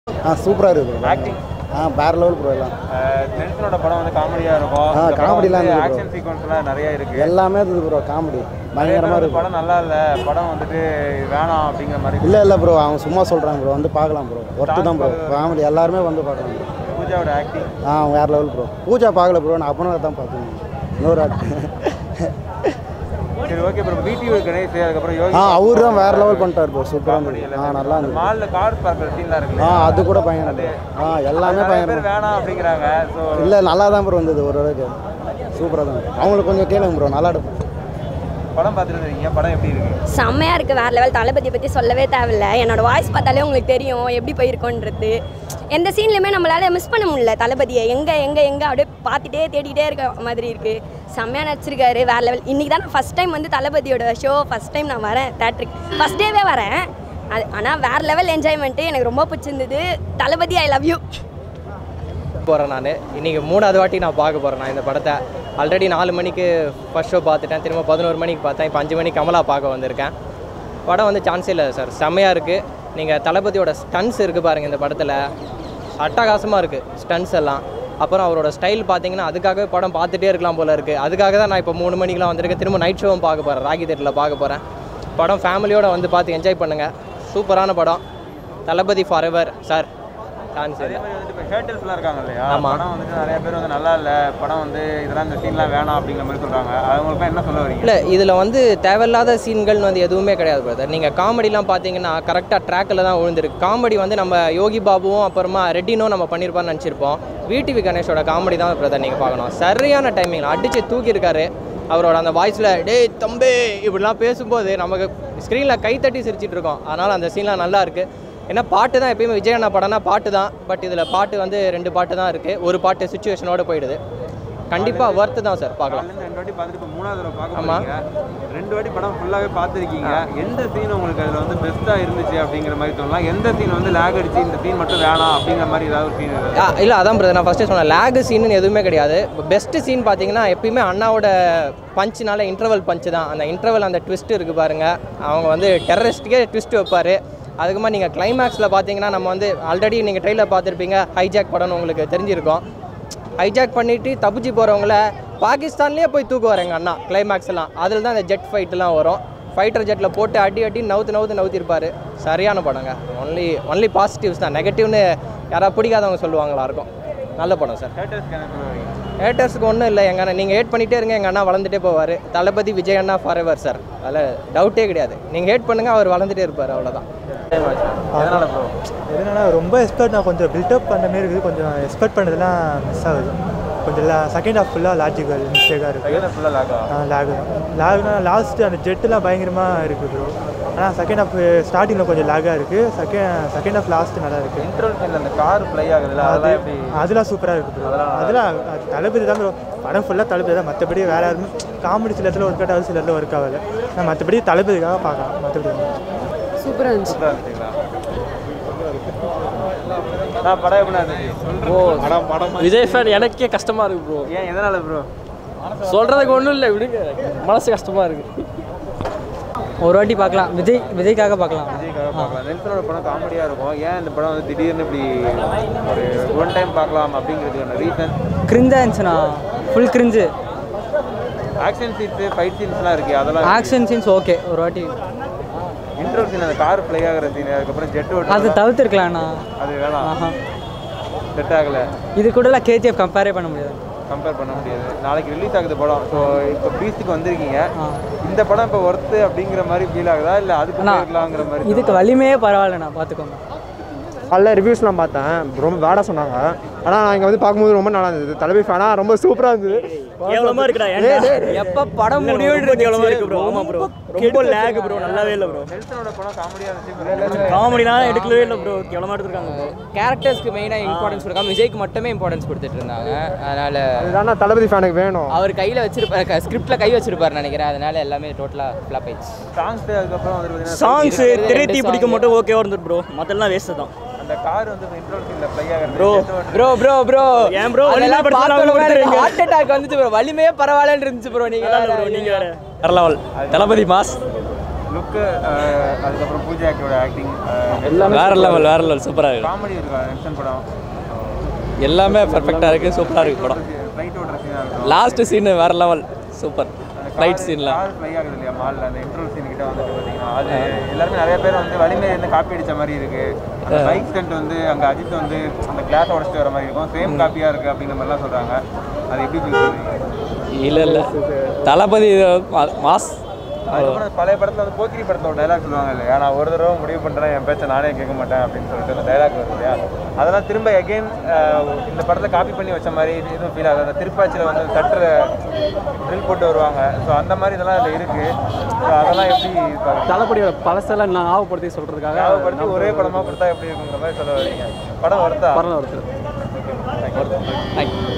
ஆ சூப்பராக இருக்குது bro. Acting ஆ வேற லெவல் ப்ரோ எல்லாம் நெல்சனோட படம் வந்து காமெடியா இருக்கும் ஆ, காமெடிலாம் இருந்தது bro. ஆக்ஷன் சீக்வன்ஸ்லாம் நிறைய இருக்கு எல்லாமே இருக்குது ப்ரோ காமெடி நிறைய பேர் பயங்கரமாக வந்து இருக்கு படம் நல்லா இல்ல படம் வந்துட்டு வேணாம் அப்படிங்கிற மாதிரி இல்லை இல்லை ப்ரோ அவங்க சும்மா சொல்கிறாங்க ப்ரோ வந்து பார்க்கலாம் ப்ரோ ஒர்த்து தான் ப்ரோ காமெடி எல்லாருமே வந்து பார்க்கலாம் bro. பூஜாவோட ஆக்டிங் ஆ வேற லெவல் ப்ரோ பூஜா பார்க்கல ப்ரோ நான் அப்பனும் தான் பார்த்தேன் இன்னொரு ஆட் சரி ஓகே ப்ரோ பிடிவி கணேஷ் அதுக்கப்புறம் யோகி ஆ அவர் தான் வேற லெவல் பண்ணிட்டார் ப்ரோ சூப்பராக இருந்தது ஆ நல்லா இருந்தது மால்ல கார் பார்க்குற சீன்லாம் ஆ இருக்குல்ல அது கூட பயங்கரம் ஆ எல்லாமே நிறைய பயங்கரம் பேர் வேணாம் அப்படிங்கிறாங்க ஸோ இல்லை நல்லா தான் ப்ரோ வந்தது ஒரு அளவுக்கு சூப்பராக தான் அவங்களுக்கு கொஞ்சம் கேளுங்க ப்ரோ நல்லா இருக்கும் படம் பார்த்துட்டு இருக்கீங்க படம் எப்படி இருக்கு செம்மையாக இருக்குது வேறு லெவல் தளபதியை பற்றி சொல்லவே தேவையில்ல என்னோட வாய்ஸ் பார்த்தாலே உங்களுக்கு தெரியும் எப்படி போயிருக்கோன்றது எந்த சீன்லையுமே நம்மளால் மிஸ் பண்ண முடியல தளபதியை எங்கே எங்கே எங்கே அப்படியே பார்த்துட்டே தேடிட்டே இருக்க மாதிரி இருக்குது செம்மையாக நடிச்சிருக்காரு வேறு லெவல் இன்றைக்கி தான் நான் ஃபஸ்ட் டைம் வந்து தளபதியோட ஷோ ஃபஸ்ட் டைம் நான் வரேன் தேட்டருக்கு ஃபஸ்ட் டேவே வரேன் அது ஆனால் வேறு லெவல் என்ஜாய்மெண்ட்டு எனக்கு ரொம்ப பிடிச்சிருந்தது தளபதி ஐ லவ் யூ போகிறேன் நான் இன்றைக்கி மூணாவது வாட்டி நான் பார்க்க போகிறேன் நான் இந்த படத்தை ஆல்ரெடி நாலு மணிக்கு ஃபர்ஸ்ட் ஷோ பார்த்துட்டேன் திரும்ப பதினோரு மணிக்கு பார்த்தேன் இப்போ அஞ்சு மணிக்கு கமலா பார்க்க வந்திருக்கேன் படம் வந்து சான்ஸே இல்லை சார் செம்மையாக இருக்குது நீங்கள் தளபதியோட ஸ்டன்ஸ் இருக்குது பாருங்கள் இந்த படத்தில் அட்டகாசமாக இருக்குது ஸ்டன்ஸ் எல்லாம் அப்புறம் அவரோட ஸ்டைல் பார்த்தீங்கன்னா அதுக்காகவே படம் பார்த்துட்டே இருக்கலாம் போல இருக்குது அதுக்காக தான் நான் இப்போ மூணு மணிக்கெலாம் வந்திருக்கேன் திரும்ப நைட் ஷோவும் பார்க்க போகிறேன் ராகி தேட்டரில் பார்க்க போகிறேன் படம் ஃபேமிலியோடு வந்து பார்த்து என்ஜாய் பண்ணுங்கள் சூப்பரான படம் Thalapathy forever sir chance அதே மாதிரி வந்துட்டு இப்போ ஹேட்டல்ஸ்லாம் இருக்காங்க இல்லையா ஆமா. படம் வந்துட்டு நிறைய பேர் வந்து நல்லா இல்லை படம் வந்து இதெல்லாம் இந்த சீன்லாம் வேணாம் அப்படிங்கிற மாதிரி சொல்றாங்க அவங்களுக்கு என்ன சொல்ல வரீங்க இல்லை இதில் வந்து தேவையில்லாத சீன்கள் வந்து எதுவுமே கிடையாது பிரதர் நீங்கள் காமெடிலாம் பார்த்தீங்கன்னா கரெக்டாக ட்ராக்கில் தான் விழுந்திருக்கு காமெடி வந்து நம்ம யோகி பாபுவும் அப்புறமா ரெட்டினும் நம்ம பண்ணியிருப்பான்னு நினச்சிருப்போம் விடிவி கணேஷோட காமெடி தான் பிரதர் நீங்கள் பார்க்கணும் சரியான டைமிங் அடித்து தூக்கியிருக்காரு அவரோட அந்த வாய்ஸில் டேய் தம்பி இப்படிலாம் பேசும்போது நமக்கு ஸ்க்ரீனில் கைத்தட்டி சிரிச்சிட்டு இருக்கோம் அதனால் அந்த சீன்லாம் நல்லா இருக்குது ஏன்னா பாட்டு தான் எப்பயுமே விஜய் அண்ணா படம்னா பாட்டு தான் பட் இதில் பாட்டு வந்து ரெண்டு பாட்டு தான் இருக்குது ஒரு பாட்டு சுச்சுவேஷனோட போயிடுது கண்டிப்பாக ஒர்த்து தான் சார் பார்க்கலாம் காலையில ரெண்டு வாட்டி பார்த்துட்டு இப்போ மூணாவது தடவை பார்க்க ஆமா. போறீங்க ரெண்டு வாட்டி படம் ஃபுல்லாகவே பார்த்துருக்கீங்க எந்த சீன் உங்களுக்கு அதில் வந்து பெஸ்ட்டாக இருந்துச்சு அப்படிங்கிற மாதிரி சொல்லலாம் எந்த சீன் வந்து லேக் அடிச்சு இந்த சீன் மட்டும் வேணாம் அப்படிங்கிற மாதிரி ஏதாவது ஒரு சீன் இல்லை அதான் பிரதர் நான் ஃபஸ்ட்டே சொன்னேன் லேக் சீன் எதுவுமே கிடையாது பெஸ்ட்டு சீன் பார்த்தீங்கன்னா எப்பயுமே அண்ணாவோட பஞ்சுனால இன்டர்வல் பஞ்சு தான் அந்த இன்டர்வல் அந்த ட்விஸ்ட் இருக்குது பாருங்கள் அவங்க வந்து டெரரிஸ்ட்டுக்கே ட்விஸ்ட் வைப்பார் அதுக்குமா நீங்கள் கிளைமேக்ஸில் பார்த்தீங்கன்னா நம்ம வந்து ஆல்ரெடி நீங்கள் ட்ரெயிலர் பார்த்துருப்பீங்க ஹைஜாக் படம்னு உங்களுக்கு தெரிஞ்சிருக்கும் ஹைஜாக் பண்ணிட்டு தப்பிச்சு போகிறவங்கள பாகிஸ்தான்லேயே போய் தூக்குவார் எங்கள் அண்ணா கிளைமேக்ஸ் எல்லாம் அதில் தான் அந்த ஜெட் ஃபைட்லாம் வரும் ஃபைட்டர் ஜெட்டில் போட்டு அடி அடி நவுத்து நவுத்து நவுத்திருப்பார் சரியான படங்க ஒன்லி ஒன்லி பாசிட்டிவ்ஸ் தான் நெகட்டிவ்னு யாராவது பிடிக்காதவங்க சொல்லுவாங்களா இருக்கும் நல்ல படம் சார் ஹேட்டர்ஸ்க்கு என்ன சொல்ல வரீங்க ஹேட்டர்ஸுக்கு ஒன்றும் இல்லை எங்கள் அண்ணா நீங்கள் ஹேட் பண்ணிகிட்டே இருங்க எங்கள் அண்ணா வளர்ந்துட்டே போவார் தளபதி விஜய் அண்ணா ஃபார் எவர் சார் அதில் டவுட்டே கிடையாது நீங்கள் ஹேட் பண்ணுங்கள் அவர் வளர்ந்துட்டே இருப்பார் அவ்வளோதான் எதனால ப்ரோ எதுனா ரொம்ப எக்ஸ்பெக்ட் நான் கொஞ்சம் பில்டப் பண்ண மாதிரி இருக்குது கொஞ்சம் எக்ஸ்பெக்ட் பண்ணதெல்லாம் மிஸ் ஆகுது கொஞ்சம் செகண்ட் ஹாஃப் ஃபுல்லாக லாஜிக்கல் மிஸ்டேக்காக இருக்குது செகண்ட் ஃபுல்லாக லேக் ஆகும் லேக் லேக்னா லாஸ்ட்டு அந்த ஜெட்டுலாம் பயங்கரமாக இருக்குது ப்ரோ ஆனால் செகண்ட் ஹாஃப் ஸ்டார்டிங்கில் கொஞ்சம் லேக்காக இருக்குது செகண்ட் செகண்ட் ஹாஃப் லாஸ்ட்டு நல்லா இருக்குது இன்டர்வல் சீனில் அந்த கார் ப்ளே ஆகுதுல்ல அதெல்லாம் எப்படி அதெல்லாம் சூப்பராக இருக்குது ப்ரோ அதெல்லாம் அது தளபதி தான் ப்ரோ படம் ஃபுல்லாக தளபதி தான் மற்றபடி வேறு யாருமே காமெடி சில இடத்துல ஒர்க் அவுட் ஆகுது சில இடத்துல ஒர்க் ஆகல நான் மற்றபடி தளபதிக்காக பார்க்கலாம் மற்றபடி சூப்பராக இருந்துச்சு சூப்பராக இருந்துச்சுங்களா நான் படம் எப்படி இருந்துச்சு ஓ படம் படம் விஜய் ஃபேன் எனக்கே கஷ்டமாக இருக்குது ப்ரோ ஏன் எதனால ப்ரோ சொல்கிறதுக்கு ஒன்றும் இல்லை விடுங்க மனசு கஷ்டமாக இருக்குது ஒரு வாட்டி பார்க்கலாம் விஜய் விஜய்க்காக பார்க்கலாம் விஜய்க்காக பார்க்கலாம் நெல்சனோட படம் காமெடியாக இருக்கும் ஏன் இந்த படம் வந்து திடீர்னு இப்படி ஒரு ஒன் டைம் பார்க்கலாம் அப்படிங்கிறதுக்கான ரீசன் கிரிஞ்சாக இருந்துச்சுண்ணா full cringe action scenes fight சீன்ஸ்லாம் இருக்குது அதெல்லாம் ஆக்ஷன் சீன்ஸ் ஓகே ஒரு வாட்டி இன்ட்ரோ சீன் அந்த கார் ப்ளே ஆகிற சீன் அதுக்கப்புறம் ஜெட் அது ஓட்டு தவிர்த்துருக்கலாம்ண்ணா அது வேணாம் ஆஹா செட் ஆகலை இது கூடலாம் கேஜிஎஃப் கம்பேரே பண்ண முடியாது கம்பேர் பண்ண முடியாது நாளைக்கு ரிலீஸ் ஆகுது படம் ஸோ இப்போ பீஸ்ட்டுக்கு வந்திருக்கீங்க ஆ. இந்த படம் இப்போ ஒர்த்து அப்படிங்கிற மாதிரி ஃபீல் ஆகுதா இல்லை அதுக்கு அண்ணா, போயிருக்கலாங்கிற மாதிரி இதுக்கு வலிமையே பரவாயில்லண்ணா பார்த்துக்கோங்க நல்ல ரிவ்யூஸ்லாம் பார்த்தேன் ரொம்ப வேடாக சொன்னாங்க ஆனால் நான் இங்கே வந்து பார்க்கும்போது ரொம்ப நல்லா இருந்தது தலைமை ஃபேனாக ரொம்ப சூப்பராக இருந்தது கேவலமா இருக்குடா ஏன்டா எப்ப படம் முடியும் கேவலமா இருக்கு ப்ரோ ஆமா ப்ரோ ரொம்ப லேக் ப்ரோ நல்லாவே இல்ல ப்ரோ நெல்சனோட படம் காமெடியாக இருந்துச்சு காமெடிலாம் எடுக்கவே இல்ல ப்ரோ கேவலமா எடுத்துருக்காங்க ப்ரோ கேரக்டர்ஸ்க்கு மெயினாக இம்பார்ட்டன்ஸ் கொடுக்காம விஜய்க்கு மட்டுமே இம்பார்ட்டன்ஸ் கொடுத்துட்டு இருந்தாங்க அதனால் அதுதானே தளபதி ஃபேனுக்கு வேணும் அவர் கையில் வச்சிருப்பாரு ஸ்கிரிப்டில் கை வச்சிருப்பாரு நினைக்கிறேன் அதனால எல்லாமே டோட்டலாக ஃப்ளாப் ஆயிடுச்சு சாங்ஸ் அதுக்கப்புறம் வந்து பார்த்தீங்கன்னா சாங்ஸ் இருக்கிறது திரை ரெண்டு தீ பிடிக்க song. மட்டும் ஓகேவா இருந்தது ப்ரோ மத்தெல்லாம் வேஸ்ட் தான் அந்த கார் வந்து இன்ட்ரோ சீனில் ப்ளே ஆகிறது Bro, ப்ரோ ப்ரோ ப்ரோ ஏன் bro, வலிமை படுத்தலாம் கொடுத்துறீங்க? ஹார்ட் அட்டாக் வந்துச்சு ப்ரோ வலிமையே பரவாயில்லன்னு இருந்துச்சு ப்ரோ நீங்க ப்ரோ நீங்க வேற வேற லெவல் தளபதி மாஸ் லுக்கு அதுக்கப்புறம் பூஜாக்கியோட ஆக்டிங் வேற லெவல் வேற லெவல் சூப்பராக இருக்கு காமெடி இருக்கா நெக்ஸ்டன் படம் எல்லாமே பர்ஃபெக்டாக இருக்குது சூப்பராக இருக்குது படம் ஃப்ளைட் ஓட்டுற சீனாக இருக்கும் லாஸ்ட் சீன் வேற லெவல் சூப்பர் ஃப்ளைட் சீனில் கார் ஃப்ளை ஆகுது இல்லையா மாலில் அந்த இன்ட்ரோல் சீன் கிட்ட வந்துட்டு பார்த்தீங்கன்னா அது எல்லாருமே நிறைய பேர் வந்து வலிமை இருந்து காப்பி அடிச்ச மாதிரி இருக்கு அந்த பைக் ஸ்டண்ட் வந்து அங்கே அஜித் வந்து அந்த கிளாஸ் உடச்சிட்டு வர மாதிரி இருக்கும் சேம் காப்பியாக இருக்கு அப்படிங்கிற மாதிரிலாம் சொல்றாங்க அது எப்படி ஃபீல் பண்ணுவீங்க இல்லை இல்லை தளபதி மா- மாஸ் அதுக்கப்புறம் பழைய படத்துல வந்து போக்கிரி படத்தோட டைலாக் சொல்லுவாங்க இல்லையா நான் ஒரு தடவை முடிவு பண்ணுறேன் என் பேச்சை நானே கேட்க மாட்டேன் அப்படின்னு சொல்லிட்டு அந்த டைலாக் வரும் இல்லையா அதெல்லாம் திரும்ப எகைன் இந்த படத்தை காப்பி பண்ணி வச்ச மாதிரி இது எதுவும் ஃபீல் ஆகுது அந்த திருப்பாச்சியில் வந்து தட்டுற ட்ரில் போட்டு வருவாங்க ஸோ அந்த மாதிரி இதெல்லாம் அதில் இருக்கு ஸோ அதெல்லாம் எப்படி பாருங்க தளபதியோட பழசெல்லாம் நான் ஞாபகப்படுத்தி சொல்கிறதுக்காக ஞாபகப்படுத்தி ஒரே படமாக கொடுத்தா எப்படி இருக்குங்கிற மாதிரி சொல்ல வரீங்க படம் வருதா படம் வருது தேங்க்யூ